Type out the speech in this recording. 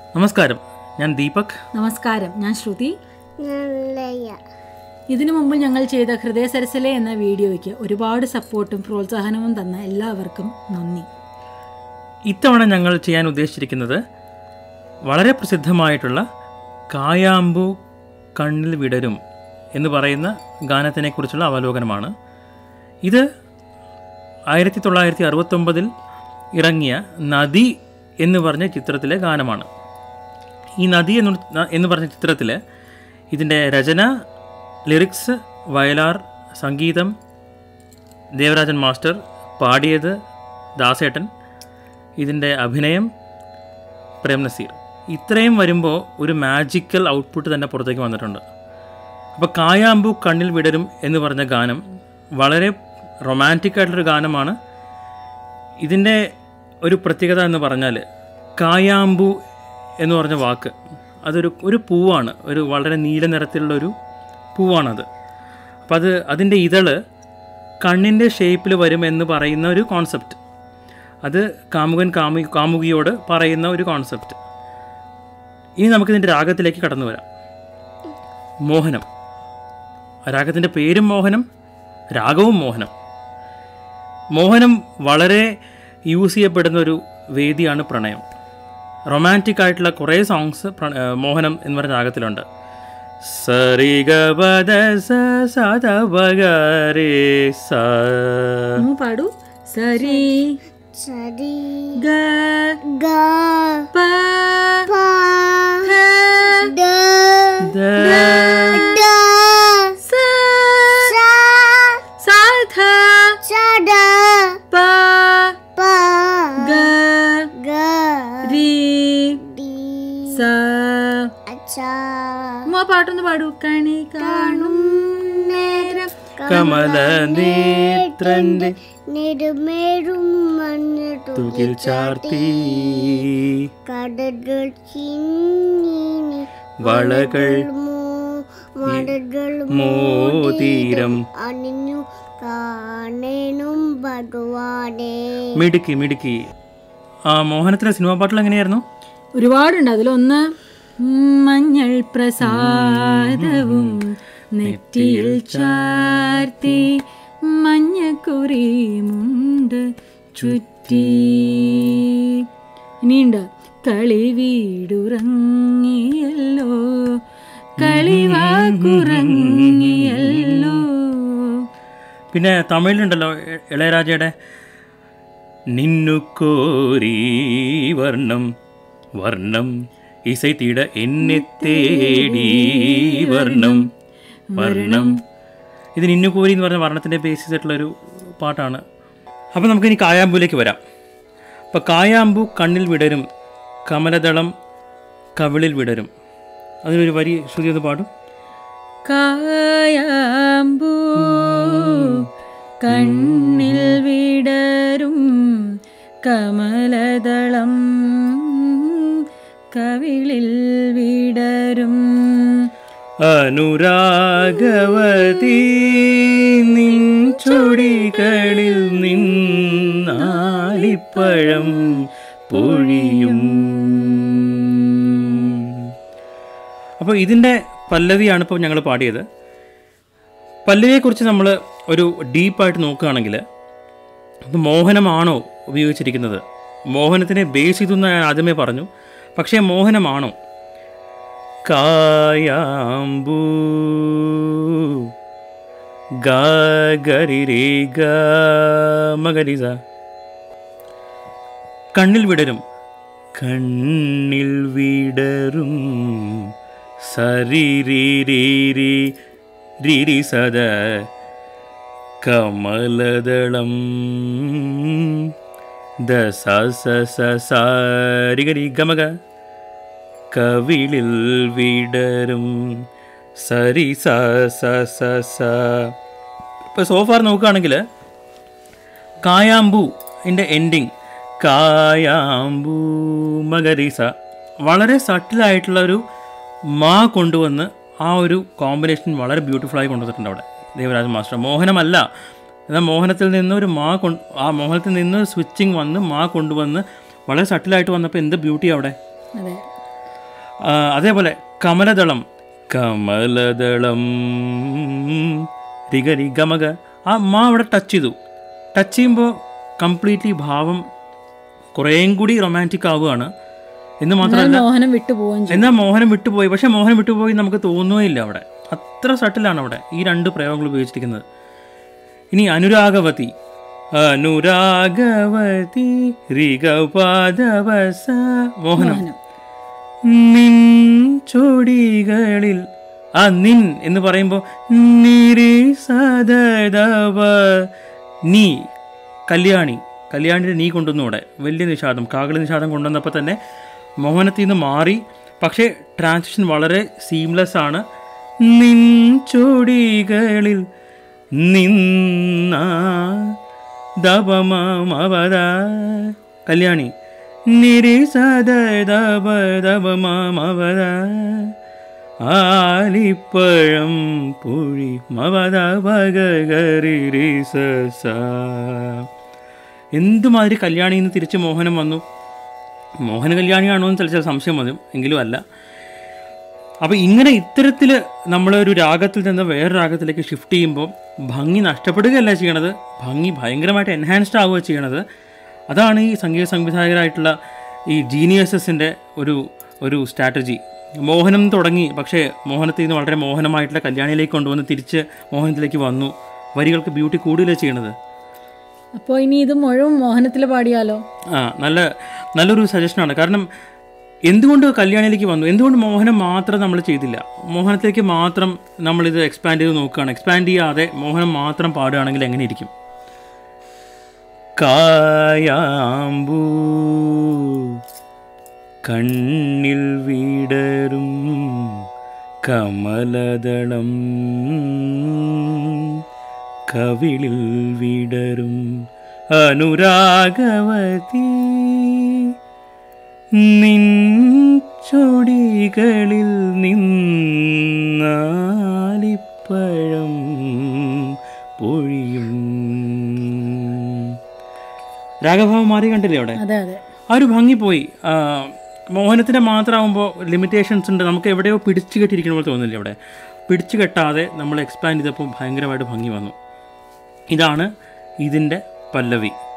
നമസ്കാരം ഞാൻ ദീപക് നമസ്കാരം ഞാൻ ശ്രുതി നല്ല ഇതിനു മുമ്പ് ഞങ്ങൾ ചെയ്ത ഹൃദയ സരസലെ എന്ന വീഡിയോയ്ക്ക് ഒരുപാട് സപ്പോർട്ടും പ്രോത്സാഹനവും തന്ന എല്ലാവർക്കും നന്ദി ഇത്തവണ ഞങ്ങൾ ചെയ്യാൻ ഉദ്ദേശിച്ചിരിക്കുന്നത് വളരെ പ്രസിദ്ധമായിട്ടുള്ള കായാമ്പു കണ്ണിൽ വിടരും എന്ന് പറയുന്ന ഗാനത്തിനെക്കുറിച്ചുള്ള അവലോകനമാണ് ഇത് ആയിരത്തി തൊള്ളായിരത്തി അറുപത്തൊമ്പതിൽ ഇറങ്ങിയ നദി എന്ന് പറഞ്ഞ ചിത്രത്തിലെ ഗാനമാണ് ഈ നദി എന്ന് എന്ന് പറഞ്ഞ ചിത്രത്തിൽ ഇതിൻ്റെ രചന ലിറിക്സ് വയലാർ സംഗീതം ദേവരാജൻ മാസ്റ്റർ പാടിയത് ദാസേട്ടൻ ഇതിൻ്റെ അഭിനയം പ്രേം നസീർ ഇത്രയും വരുമ്പോൾ ഒരു മാജിക്കൽ ഔട്ട്പുട്ട് തന്നെ പുറത്തേക്ക് വന്നിട്ടുണ്ട് അപ്പോൾ കായാമ്പു കണ്ണിൽ വിടരും എന്ന് പറഞ്ഞ ഗാനം വളരെ റൊമാൻറ്റിക് ആയിട്ടുള്ളൊരു ഗാനമാണ് ഇതിൻ്റെ ഒരു പ്രത്യേകത എന്ന് പറഞ്ഞാൽ കായാമ്പു എന്ന് പറഞ്ഞ വാക്ക് അതൊരു ഒരു പൂവാണ് ഒരു വളരെ നീല നിറത്തിലുള്ള ഒരു പൂവാണത് അപ്പം അത് അതിൻ്റെ ഇതള് കണ്ണിൻ്റെ ഷേപ്പിൽ വരുമെന്ന് പറയുന്ന ഒരു കോൺസെപ്റ്റ് അത് കാമുകൻ കാമു കാമുകിയോട് പറയുന്ന ഒരു കോൺസെപ്റ്റ് ഇനി നമുക്കിതിൻ്റെ രാഗത്തിലേക്ക് കടന്നു വരാം മോഹനം രാഗത്തിൻ്റെ പേരും മോഹനം രാഗവും മോഹനം മോഹനം വളരെ യൂസ് ചെയ്യപ്പെടുന്ന ഒരു വേദിയാണ് പ്രണയം റൊമാൻറ്റിക് ആയിട്ടുള്ള കുറേ സോങ്സ് മോഹനം എന്ന് പറഞ്ഞ രാഗത്തിലുണ്ട് സരിഗപദ സദപഗരേ സ ഒന്ന് പാടൂ സരി സരി ഗ ഗ പ പ ധ, ദ ദ ദ സ സ സ ധ സ ദ പ പ ഗ ഗ രി ഡി സ അച്ഛ ഉമ്മ പാട്ടൊന്ന് പാടൂ കണി കാണും നേരം കമല നേത്രന്റെ നെടുമേറും മണ്ണിട്ടു തുകിൽ ചാർത്തി കടകൾ ചിന്നി വളകൾ മടകൾ മോതിരം അണിഞ്ഞു കാണേനും ഭഗവാനെ മിടുക്കി മിടുക്കി ആ മോഹനത്തിലെ സിനിമാ പാട്ടുകൾ എങ്ങനെയായിരുന്നു ഒരുപാടുണ്ട് അതിലൊന്ന് മഞ്ഞൾ പ്രസാദവും നെറ്റിയിൽ ചാർത്തി മഞ്ഞക്കുറിമുണ്ട് ചുറ്റി ഇനിയുണ്ട് കളി വീടുറങ്ങിയല്ലോ കളിവാക്കുറങ്ങിയല്ലോ പിന്നെ തമിഴിലുണ്ടല്ലോ ഇ- ഇളയരാജയുടെ നിന്നു കോരി വർണ്ണം വർണ്ണം ഇസൈത്തിട എന്നെ തേടി വർണ്ണം വർണ്ണം ഇത് നിന്നു കോരി എന്ന് പറഞ്ഞ വർണ്ണത്തിൻ്റെ ബേസിസ് ആയിട്ടുള്ളൊരു പാട്ടാണ് അപ്പോൾ നമുക്കിനി കായാമ്പൂലേക്ക് വരാം അപ്പോൾ കായാമ്പു കണ്ണിൽ വിടരും കമലദളം കവിളിൽ വിടരും അതിലൊരു വരി ശ്രുതി ഒന്ന് പാടും കായാമ്പൂ കണ്ണിൽ വിടരും കമലദളം കവിളിൽ വിടരും അനുരാഗവതി നിൻ ചൊടികളിൽ നിന്നാലിപ്പഴം പൊഴിയും അപ്പോൾ ഇതിൻ്റെ പല്ലവിയാണ് ഇപ്പോൾ ഞങ്ങൾ പാടിയത് പല്ലവിയെക്കുറിച്ച് നമ്മൾ ഒരു ഡീപ്പായിട്ട് നോക്കുകയാണെങ്കിൽ അത് മോഹനമാണോ ഉപയോഗിച്ചിരിക്കുന്നത് മോഹനത്തിനെ ബേസ് ചെയ്തെന്ന് ഞാൻ ആദ്യമേ പറഞ്ഞു പക്ഷേ മോഹനമാണോ കായാമ്പൂ ഗരി ഗ മകരിസ കണ്ണിൽ വിടരും കണ്ണിൽ വിടരും സരിരി രിരി സദ കമലദളം ദ സ സ സ സാരിഗരി ഗമക കവിളിൽ വിടരും സരി സ സ സ സ ഇപ്പോൾ സോഫാർ നോക്കുകയാണെങ്കിൽ കായാമ്പൂ എൻ്റെ എൻഡിങ് കായാമ്പൂ മകരീസ വളരെ സട്ടിലായിട്ടുള്ള ഒരു മാ കൊണ്ടുവന്ന് ആ ഒരു കോമ്പിനേഷൻ വളരെ ബ്യൂട്ടിഫുള്ളായി കൊണ്ടുവന്നിട്ടുണ്ട് അവിടെ ദേവരാജ് മാസ്റ്റർ മോഹനമല്ല എന്നാൽ മോഹനത്തിൽ നിന്ന് ഒരു മാ കൊണ്ട് ആ മോഹനത്തിൽ നിന്ന് സ്വിച്ചിങ് വന്ന് മാ കൊണ്ടുവന്ന് വളരെ സട്ടിലായിട്ട് വന്നപ്പോൾ എന്ത് ബ്യൂട്ടി അവിടെ അതെ ആ, അതേപോലെ കമലദളം കമലദളം രിഗ രിഗമക ആ മാ അവിടെ ടച്ച് ചെയ്തു ടച്ച് ചെയ്യുമ്പോൾ കംപ്ലീറ്റ്ലി ഭാവം കുറേയും കൂടി റൊമാൻറ്റിക് ആവുകയാണ് എന്ന് മാത്രമല്ല എന്നാൽ മോഹനം വിട്ടുപോവുകയും ചെയ്യും എന്നാൽ മോഹനം വിട്ടുപോയി പക്ഷേ മോഹനം വിട്ടുപോയി നമുക്ക് തോന്നുകയില്ല അവിടെ അത്ര സട്ടിലാണ് അവിടെ ഈ രണ്ട് പ്രയോഗങ്ങൾ ഉപയോഗിച്ചിരിക്കുന്നത് ഇനി അനുരാഗവതി അനുരാഗവതി രിഗപാദവസ മോഹനം മോഹനം നിൻ ചൊടികളിൽ ആ നിൻ എന്ന് പറയുമ്പോൾ നിരി സദവ നീ കല്യാണി കല്യാണിയുടെ നീ കൊണ്ടുവന്നു ഇവിടെ വലിയ നിഷാദം കാകളി നിഷാദം കൊണ്ടുവന്നപ്പോൾ തന്നെ മോഹനത്തിൽ നിന്ന് മാറി പക്ഷേ ട്രാൻസിഷൻ വളരെ സീംലെസ് ആണ് നിൻ ചൊടികളിൽ നിന്ന ദപമവദ കല്യാണി നിരി സദപമവദ ആലിപ്പഴം പുഴി മവദ ഭഗരി സ എന്തുമാതിരി കല്യാണിയിൽ നിന്ന് തിരിച്ച് മോഹനം വന്നു മോഹന കല്യാണിയാണോ എന്ന് ചില ചില സംശയം വന്നു എങ്കിലും അല്ല അപ്പോൾ ഇങ്ങനെ ഇത്തരത്തിൽ നമ്മളൊരു രാഗത്തിൽ നിന്ന് വേറെ രാഗത്തിലേക്ക് ഷിഫ്റ്റ് ചെയ്യുമ്പോൾ ഭംഗി നഷ്ടപ്പെടുകയല്ല ചെയ്യണത് ഭംഗി ഭയങ്കരമായിട്ട് എൻഹാൻസ്ഡ് ആവുക ചെയ്യണത് അതാണ് ഈ സംഗീത സംവിധായകരായിട്ടുള്ള ഈ ജീനിയസസിൻ്റെ ഒരു ഒരു സ്ട്രാറ്റജി മോഹനം തുടങ്ങി പക്ഷേ മോഹനത്തിൽ നിന്ന് വളരെ മോഹനമായിട്ടുള്ള കല്യാണിയിലേക്ക് കൊണ്ടുവന്ന് തിരിച്ച് മോഹനത്തിലേക്ക് വന്നു വരികൾക്ക് ബ്യൂട്ടി കൂടുതലേ ചെയ്യണത് അപ്പോൾ ഇനി ഇത് മുഴുവൻ മോഹനത്തിൽ പാടിയാലോ ആ നല്ല നല്ലൊരു സജഷനാണ് കാരണം എന്തുകൊണ്ട് കല്യാണിയിലേക്ക് വന്നു എന്തുകൊണ്ട് മോഹനം മാത്രം നമ്മൾ ചെയ്തില്ല മോഹനത്തിലേക്ക് മാത്രം നമ്മളിത് എക്സ്പാൻഡ് ചെയ്ത് നോക്കുകയാണ് എക്സ്പാൻഡ് ചെയ്യാതെ മോഹനം മാത്രം പാടുകയാണെങ്കിൽ എങ്ങനെ ഇരിക്കും കായാമ്പൂ കണ്ണിൽ വിടരും കമലദളം കവിളിൽ വിടരും അനുരാഗവതി നിൻ ചൊടികളിൽ നിന്നാലിപ്പഴം പൊഴിയും രാഗഭാവം മാറി കണ്ടില്ലേ അവിടെ അതെ അതെ ആ ഒരു ഭംഗി പോയി ആ, മോഹനത്തിൻ്റെ മാത്രമാകുമ്പോൾ ലിമിറ്റേഷൻസ് ഉണ്ട് നമുക്ക് എവിടെയോ പിടിച്ചു കെട്ടിയിരിക്കുന്ന പോലെ തോന്നില്ലേ അവിടെ പിടിച്ചു കെട്ടാതെ നമ്മൾ എക്സ്പാൻഡ് ചെയ്തപ്പോൾ ഭയങ്കരമായിട്ട് ഭംഗി വന്നു ഇതാണ് ഇതിൻ്റെ പല്ലവി